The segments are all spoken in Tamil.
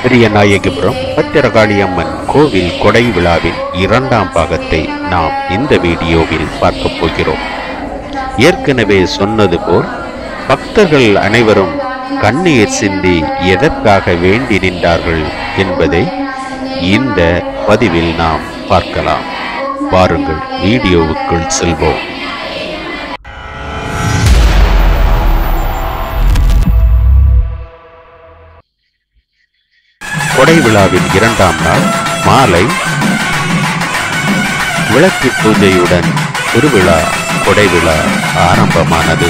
பெரியநாயகிபுரம் பத்திரகாளியம்மன் கோவில் கொடை விழாவின் இரண்டாம் பாகத்தை நாம் இந்த வீடியோவில் பார்க்கப் போகிறோம் ஏற்கனவே சொன்னது போல் பக்தர்கள் அனைவரும் கண்ணீர் சிந்தி எதற்காக வேண்டி நின்றார்கள் என்பதை இந்த பதிவில் நாம் பார்க்கலாம் வாருங்கள் வீடியோவுக்குள் செல்வோம் கொடை விழாவின் இரண்டாம் நாள் மாலை விளக்கு பூஜையுடன் திருவிழா கொடை விழா ஆரம்பமானது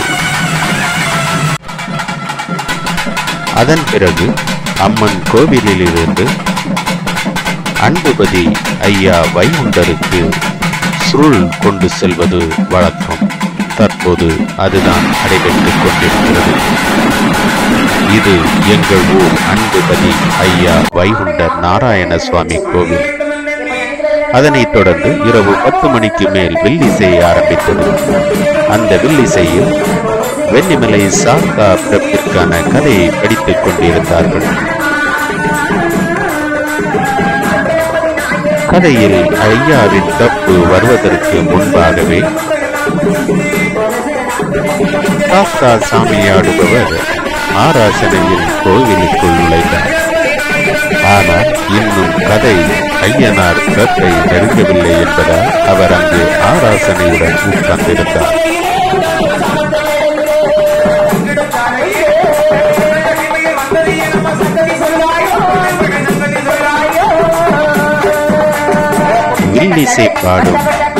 அதன் பிறகு அம்மன் கோவிலிலிருந்து அன்புபதி ஐயா வைகுண்டருக்கு சுருள் கொண்டு செல்வது வழக்கம் தற்போது அதுதான் நடைபெற்றுக் கொண்டிருக்கிறது இது எங்கள் ஊர் அன்புபதி ஐயா வைகுண்டர் நாராயண சுவாமி கோவில் அதனைத் தொடர்ந்து இரவு பத்து மணிக்கு மேல் வில்லிசை ஆரம்பித்தது அந்த வில்லிசையில் வெண்ணிமலை சாக்கா பிறப்பிற்கான கதையை படித்துக் கொண்டிருந்தார்கள் கதையில் ஐயாவின் தப்பு வருவதற்கு முன்பாகவே சாஸ்தா சாமியாடுபவர் ஆராசனையில் கோவிலுக்குள் நுழைந்தார் ஆனால் இன்னும் கதை ஐயனார் கத்தை நெருங்கவில்லை என்பதால் அவர் அங்கு ஆராசனையுடன் உட்கார்ந்திருந்தார் வில்லிசை பாடும்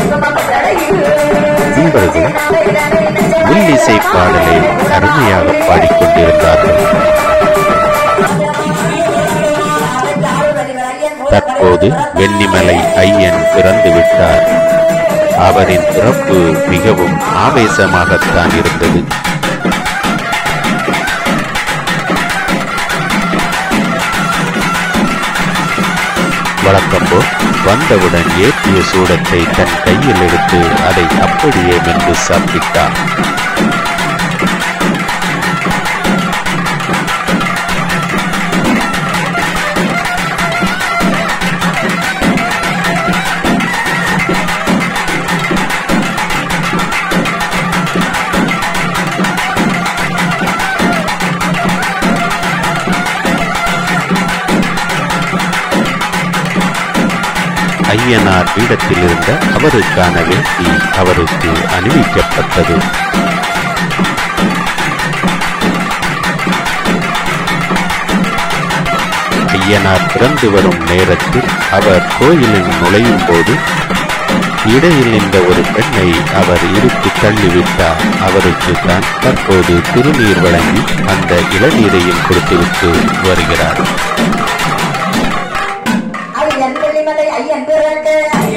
நண்பர்கள் வில்லிசை பாடலை அருமையாக பாடிக்கொண்டிருந்தார்கள் தற்போது வெண்ணிமலை ஐயன் பிறந்து விட்டார் அவரின் பிறப்பு மிகவும் ஆவேசமாகத்தான் இருந்தது வழக்கம்போல் வந்தவுடன் ஏற்றிய சூடத்தை தன் கையில் எடுத்து அதை அப்படியே மென்று சாப்பிட்டார் ஐயனார் பீடத்தில் இருந்த அவருக்கான வேட்டி அவருக்கு அணிவிக்கப்பட்டது ஐயனார் பிறந்து வரும் நேரத்தில் அவர் கோயிலில் நுழையும் போது இடையில் நின்ற ஒரு பெண்ணை அவர் இழுத்து தள்ளிவிட்டார் அவருக்கு தான் தற்போது திருநீர் வழங்கி அந்த இளநீரையும் கொடுத்துவிட்டு வருகிறார் ஐயன் வெள்ளிமலை ஐயன் பிறந்து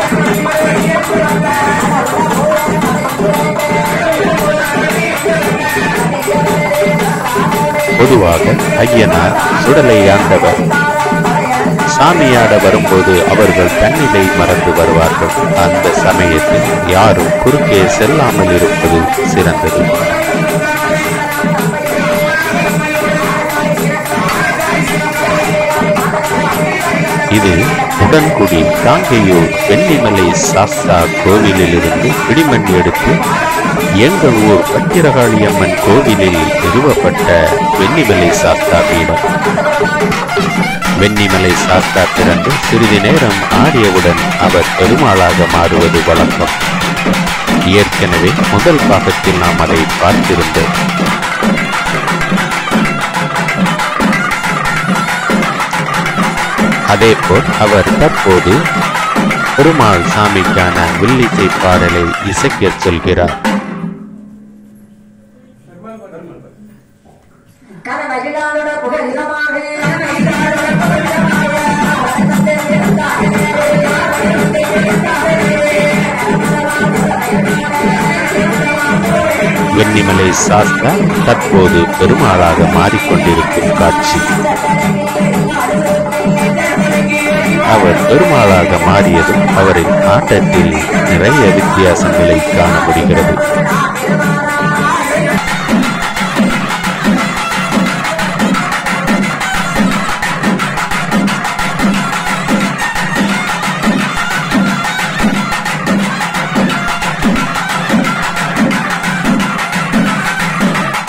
பொதுவாக ஐயனார் சுடலை ஆண்டவர் சாமியாட வரும்போது அவர்கள் தன்னிலை மறந்து வருவார்கள் அந்த சமயத்தில் யாரும் குறுக்கே செல்லாமல் இருப்பது சிறந்தது இது உடன்குடி காங்கையூர் வெள்ளிமலை சாஸ்தா கோவிலிலிருந்து பிடிமண் எடுத்து எங்கள் ஊர் பத்திரகாளியம்மன் கோவிலில் நிறுவப்பட்ட வெள்ளிமலை சாஸ்தா பீடம் வெண்ணிமலை சாஸ்தா பிறந்து சிறிது நேரம் ஆடியவுடன் அவர் பெருமாளாக மாறுவது வழக்கம் ஏற்கனவே முதல் பாகத்தில் நாம் அதை பார்த்திருந்தோம் அதேபோல் அவர் தற்போது பெருமாள் சாமிக்கான வில்லிசை பாடலை இசைக்கச் சொல்கிறார் கனமகிழானுட புகழிதமாக வெண்ணிமலை சாஸ்தா தற்போது பெருமாளாக மாறிக்கொண்டிருக்கும் காட்சி அவர் பெருமாளாக மாறியதும் அவரின் ஆட்டத்தில் நிறைய வித்தியாசங்களை காண முடிகிறது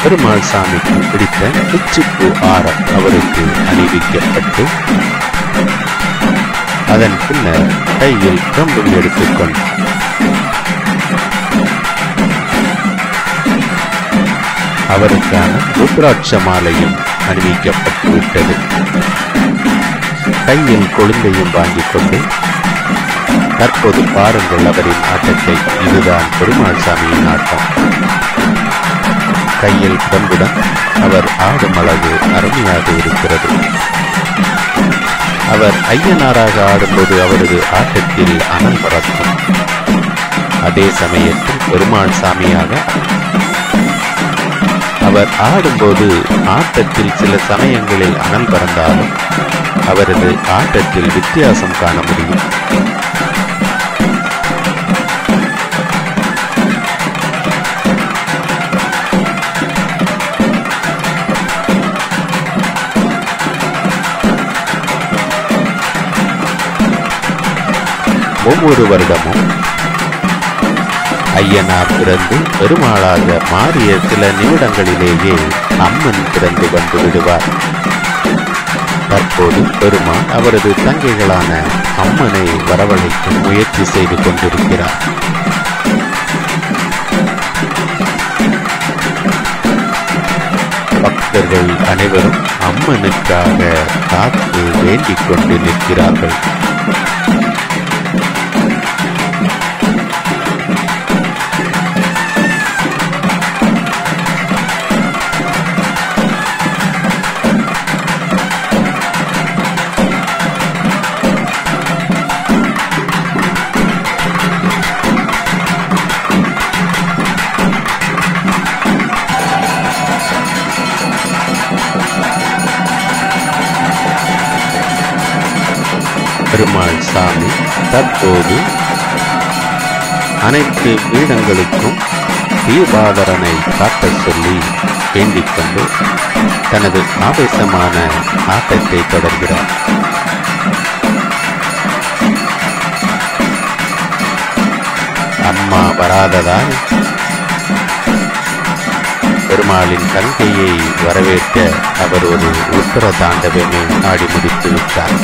பெருமாள் சாமிக்கு பிடித்த பிச்சுப்பூ ஆரம் அவருக்கு அணிவிக்கப்பட்டு அதன் பின்னர் கையில் கம்பும் எடுத்துக்கொண்டு அவருக்கான ருத்ராட்ச மாலையும் அணிவிக்கப்பட்டு விட்டது கையில் கொழுந்தையும் வாங்கிக் கொண்டு தற்போது பாருங்கள் அவரின் ஆட்டத்தை இதுதான் பெருமாள் சாமியின் ஆட்டம் கையில் பண்புடன் அவர் ஆடும் அழகு அருமையாக இருக்கிறது அவர் ஐயனாராக ஆடும்போது அவரது ஆட்டத்தில் அனல் பறக்கும் அதே சமயத்தில் பெருமாள் சாமியாக அவர் ஆடும்போது ஆட்டத்தில் சில சமயங்களில் அனல் பறந்தாலும் அவரது ஆட்டத்தில் வித்தியாசம் காண முடியும் ஒவ்வொரு வருடமும் ஐயனார் பிறந்து பெருமாளாக மாறிய சில நிமிடங்களிலேயே அம்மன் பிறந்து வந்து விடுவார் தற்போது பெருமாள் அவரது தங்கைகளான அம்மனை வரவழைக்க முயற்சி செய்து கொண்டிருக்கிறார் பக்தர்கள் அனைவரும் அம்மனுக்காக காத்து வேண்டிக் கொண்டு நிற்கிறார்கள் பெருமாள் சாமி தற்போது அனைத்து பீடங்களுக்கும் தீபாதரனை காட்டச் சொல்லி வேண்டிக் கொண்டு தனது ஆவேசமான ஆட்டத்தை தொடர்கிறார் அம்மா வராததால் பெருமாளின் தங்கையை வரவேற்க அவர் ஒரு உத்தர தாண்டவமே ஆடி முடித்து விட்டார்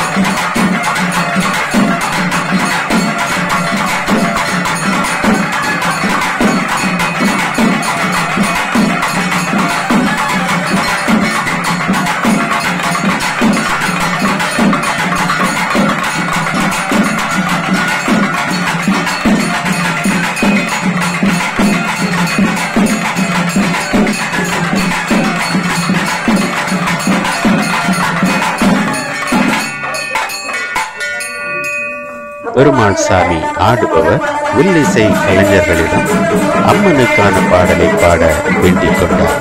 பெருமாள் சாமி ஆடுபவர் வில்லிசை கலைஞர்களிடம் அம்மனுக்கான பாடலை பாட வேண்டிக் கொண்டார்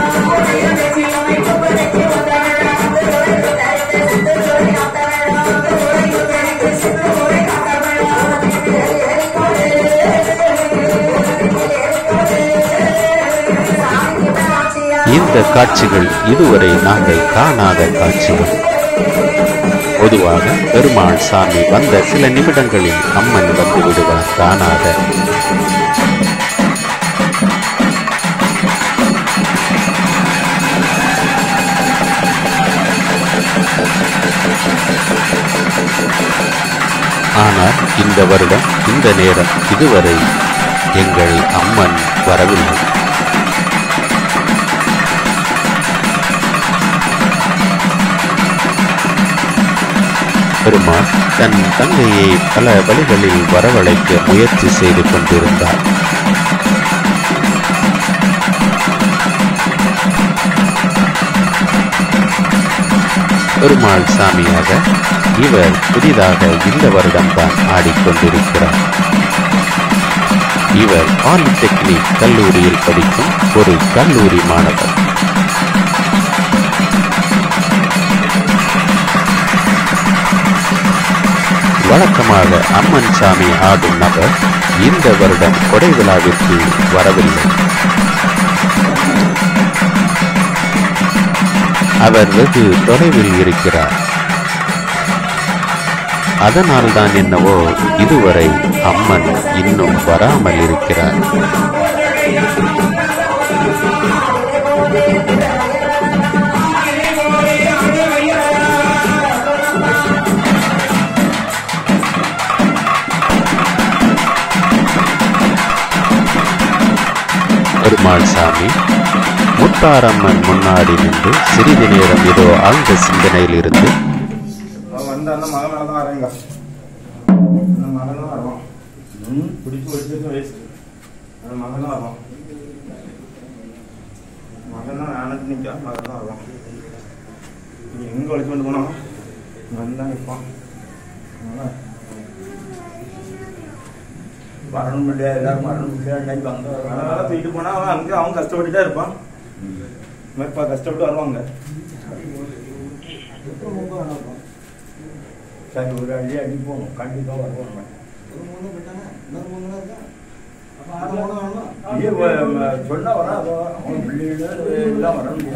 இந்த காட்சிகள் இதுவரை நாங்கள் காணாத காட்சிகள் பொதுவாக பெருமாள் சாமி வந்த சில நிமிடங்களில் அம்மன் வந்து விடுவார் காணாத ஆனால் இந்த வருடம் இந்த நேரம் இதுவரை எங்கள் அம்மன் வரவில்லை பெருமாள் தன் தங்கையை பல வழிகளில் வரவழைக்க முயற்சி செய்து கொண்டிருந்தார் பெருமாள் சாமியாக இவர் புதிதாக இந்த வருடம்தான் ஆடிக்கொண்டிருக்கிறார் இவர் பாலிடெக்னிக் கல்லூரியில் படிக்கும் ஒரு கல்லூரி மாணவர் வழக்கமாக அம்மன் சாமி ஆடும் நபர் இந்த வருடம் கொடை விழாவிற்கு வரவில்லை அவர் வெகு தொலைவில் இருக்கிறார் அதனால்தான் என்னவோ இதுவரை அம்மன் இன்னும் வராமல் இருக்கிறார் பெருமாள் சாமி முத்தாரம்மன் முன்னாடி நின்று சிறிது நேரம் ஏதோ ஆழ்ந்த சிந்தனையில் இருந்து அவன் வந்து அந்த மகனாக தான் வரேங்க அந்த மகனும் வருவான் ம் பிடிச்சி வச்சுட்டு வயசு அந்த மகனும் வருவான் மகன் தான் நினைச்சு நிற்கா மகன் தான் வருவான் நீ எங்கே ஒழிச்சு கொண்டு போனோம் மகன் தான் நிற்பான் அதனால வரணும் இல்லையா எல்லாரும் வரணும் இல்லையா இன்னைக்கு வந்தா அதனால தூக்கிட்டு போனா அவன் அங்கே அவன் கஷ்டப்பட்டுட்டே இருப்பான் இந்த மாதிரி பா- கஷ்டப்பட்டு வருவாங்க சரி ஒரு அடி அடி போகணும் கண்டிப்பாக வருவோம் ஐயோ, வ- வ- சொன்னா வராதோ அவன் பிள்ளைகள் எல்லாம் வரணும்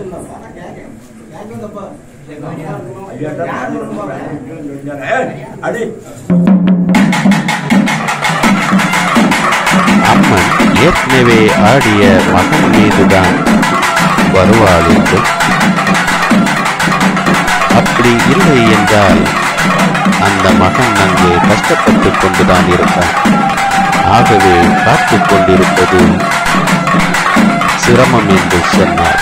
ஐயாட்டா ஏய், அடி அம்மன் ஏற்கனவே ஆடிய மகன் மீதுதான் வருவாள் என்றும் அப்படி இல்லை என்றால் அந்த மகன் அங்கே கஷ்டப்பட்டுக் கொண்டுதான் இருப்பான் ஆகவே காத்துக் கொண்டிருப்பது சிரமம் என்று சொன்னார்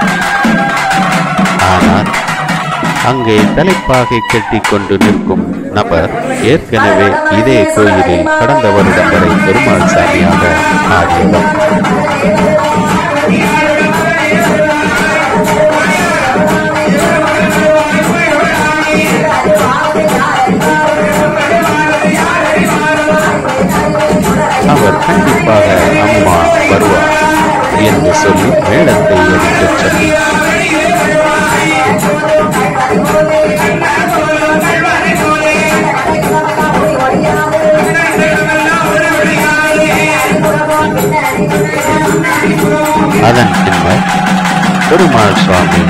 ஆனால் அங்கே தலைப்பாகை கட்டிக் கொண்டு நிற்கும் நபர் ஏற்கனவே இதே கோயிலில் கடந்த வருடம் வரை பெருமாள் சாமியாக ஆடியவர் அவர் கண்டிப்பாக அம்மா வருவார் என்று சொல்லி மேளத்தை எடுத்துச் சொன்னார் அதன் பின்னர் பெருமாள் சுவாமி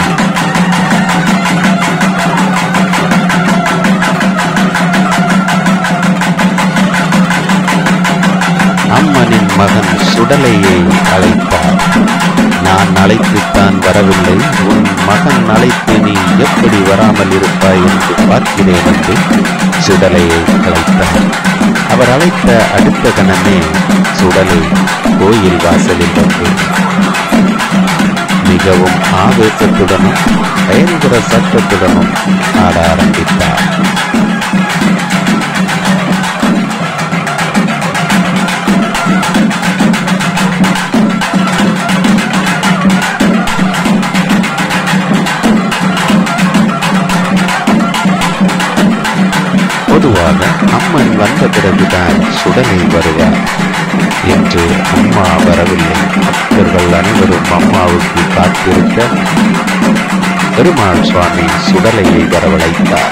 அம்மனின் மகன் சுடலையை அழைத்தார் நான் அழைத்துத்தான் வரவில்லை உன் மகன் அழைத்து நீ எப்படி வராமல் இருப்பாய் என்று பார்க்கிறேன் என்று சுடலையை அழைத்தார் அவர் அழைத்த அடுத்த கணமே சுடலை கோயில் வாசலில் வந்து மிகவும் ஆவேசத்துடனும் பயங்கர சத்தத்துடனும் ஆட ஆரம்பித்தார் பொதுவாக அம்மன் வந்த பிறகுதான் சுடலை வருவார் என்று அம்மா வரவில்லை பக்தர்கள் அனைவரும் அம்மாவுக்கு காத்திருக்க பெருமாள் சுவாமி சுடலையை வரவழைத்தார்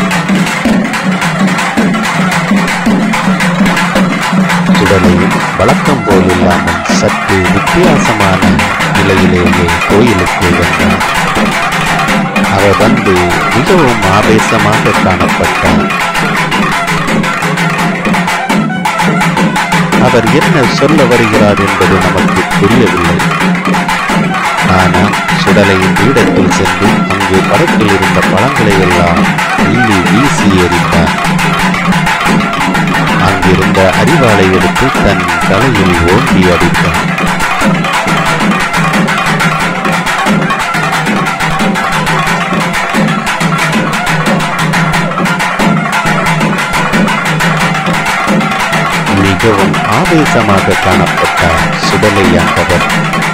சுடலையும் வழக்கம் போல் இல்லாமல் சற்று வித்தியாசமான நிலையிலேயே கோயிலுக்கு வந்தார் அவர் வந்து மிகவும் ஆவேசமாக காணப்பட்டார் அவர் என்ன சொல்ல வருகிறார் என்பது நமக்கு புரியவில்லை ஆனால் சுடலையின் வீடத்தில் சென்று அங்கு படத்தில் இருந்த பழங்களை எல்லாம் கிள்ளி வீசி எறிந்தார் அங்கிருந்த அரிவாளை எடுத்து தன் தலையில் ஓங்கி அடித்தார் மிகவும் ஆவேசமாக காணப்பட்டார் சுடலை ஆண்டவர்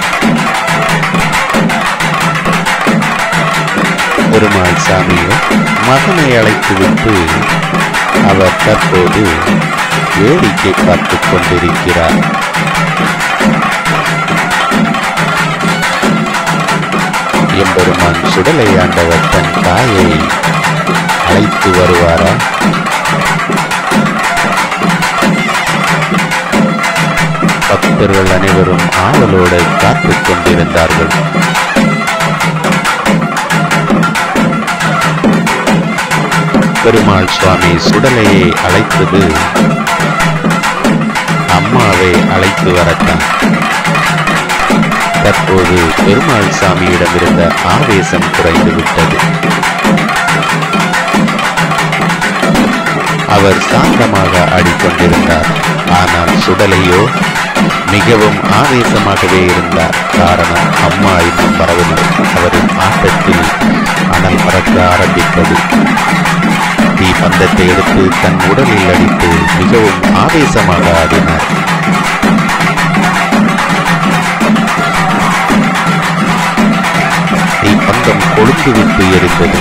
பெருமாள் சாமியோ மகனை அழைத்துவிட்டு அவர் தற்போது வேடிக்கை பார்த்துக் கொண்டிருக்கிறார் எம்பெருமான் சுடலை ஆண்டவர் தன் தாயை அழைத்து வருவாரா பக்தர்கள் அனைவரும் ஆவலோடு காத்துக் கொண்டிருந்தார்கள் பெருமாள் சுவாமி சுடலையை அழைத்தது அம்மாவை அழைத்து வரத்தான் தற்போது பெருமாள் சாமியிடம் இருந்த ஆவேசம் குறைந்து விட்டது அவர் சாந்தமாக ஆடிக்கொண்டிருந்தார் ஆனால் சுடலையோ மிகவும் ஆவேசமாகவே இருந்தார் காரணம் அம்மா இன்னும் வரவில்லை அவரின் ஆட்டத்தில் அனல் பறக்க ஆரம்பித்தது தீ பந்தத்தை எடுத்து தன் உடலில் அடித்து மிகவும் ஆவேசமாக ஆடினார் தீ பந்தம் கொழுந்து விட்டு எரிந்தது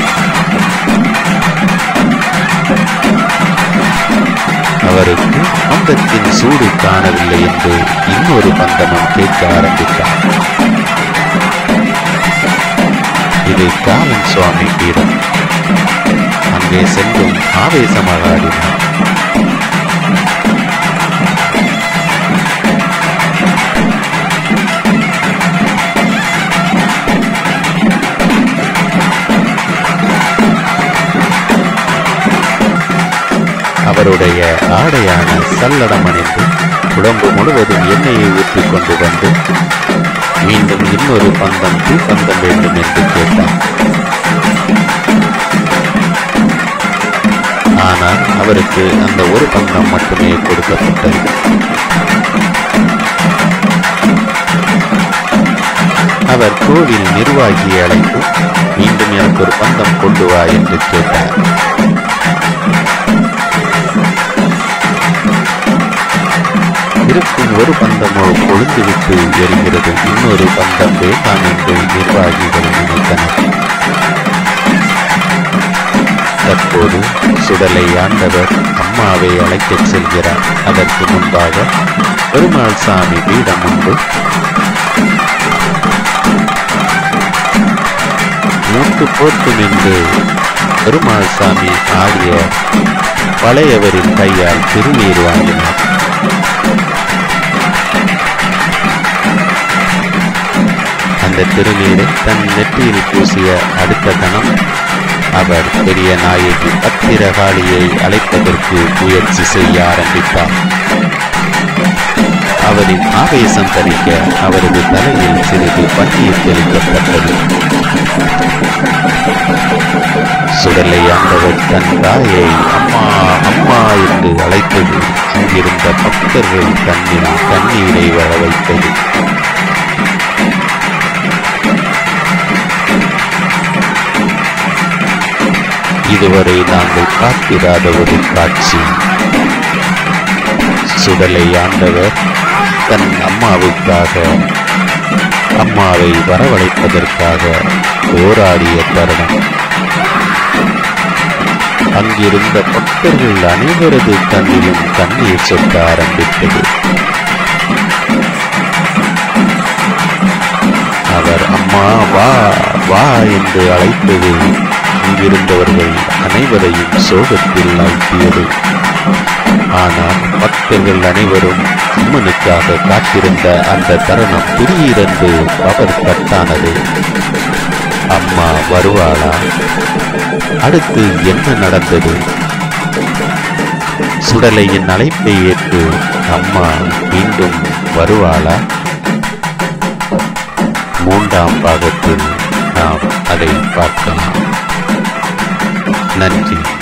அவருக்கு பந்தத்தின் சூடு காணவில்லை என்று இன்னொரு பந்தமும் கேட்க ஆரம்பித்தார் இது காலன் சுவாமி பீடம் அங்கே சென்றும் ஆவேசமாக ஆடினார் அவருடைய ஆடையான சல்லடம் அணிந்து உடம்பு முழுவதும் எண்ணெயை ஊற்றிக் கொண்டு வந்து மீண்டும் இன்னொரு பந்தம் தீப்பந்தம் வேண்டும் என்று கேட்டார் ஆனால் அவருக்கு அந்த ஒரு பந்தம் மட்டுமே கொடுக்கப்பட்டது அவர் கோவில் நிர்வாகியை அழைத்து மீண்டும் எனக்கு ஒரு பந்தம் கொண்டு வா என்று கேட்டார் இருக்கும் ஒரு பந்தமோ கொழுந்துவிட்டு எரிகிறது இன்னொரு பந்தம் வேண்டாம் என்று நிர்வாகிகள் நினைத்தனர் தற்போது சுடலை ஆண்டவர் அம்மாவை அழைக்கச் செல்கிறார் அதற்கு முன்பாக பெருமாள் சாமி பீடம் உண்டு மூட்டு போட்டு நின்று பெருமாள் சாமி ஆகிய பழையவரின் கையால் திருநீர் வாங்கினார் அந்த திருநீரை தன் நெற்றியில் பூசிய அடுத்த கணம் அவர் பெரிய நாயகி பத்திரகாளியை அழைப்பதற்கு முயற்சி செய்ய ஆரம்பித்தார் அவரின் ஆவேசம் தணிக்க அவரது தலையில் சிறிது பன்னீர் தெளிக்கப்பட்டது சுடலை ஆண்டவர் தன் தாயை அம்மா அம்மா என்று அழைத்தது அங்கிருந்த பக்தர்கள் கண்ணில் கண்ணீரை வர வைத்தது இதுவரை நாங்கள் பார்த்திராத ஒரு காட்சி சுடலை ஆண்டவர் தன் அம்மாவுக்காக அம்மாவை வரவழைப்பதற்காக போராடிய தருணம் அங்கிருந்த பக்தர்கள் அனைவரது கண்ணிலும் கண்ணீர் சொட்ட ஆரம்பித்தது அவர் அம்மா வா வா என்று அழைத்தது அங்கிருந்தவர்கள் அனைவரையும் சோகத்தில் ஆழ்த்தியது ஆனால் பக்தர்கள் அனைவரும் அம்மனுக்காக காத்திருந்த அந்த தருணம் திடீரென்று பவர் கட்டானது அம்மா வருவாளா அடுத்து என்ன நடந்தது சுடலையின் அழைப்பை ஏற்று அம்மா மீண்டும் வருவாளா மூன்றாம் பாகத்தில் நாம் அதை பார்க்கலாம் நன்றி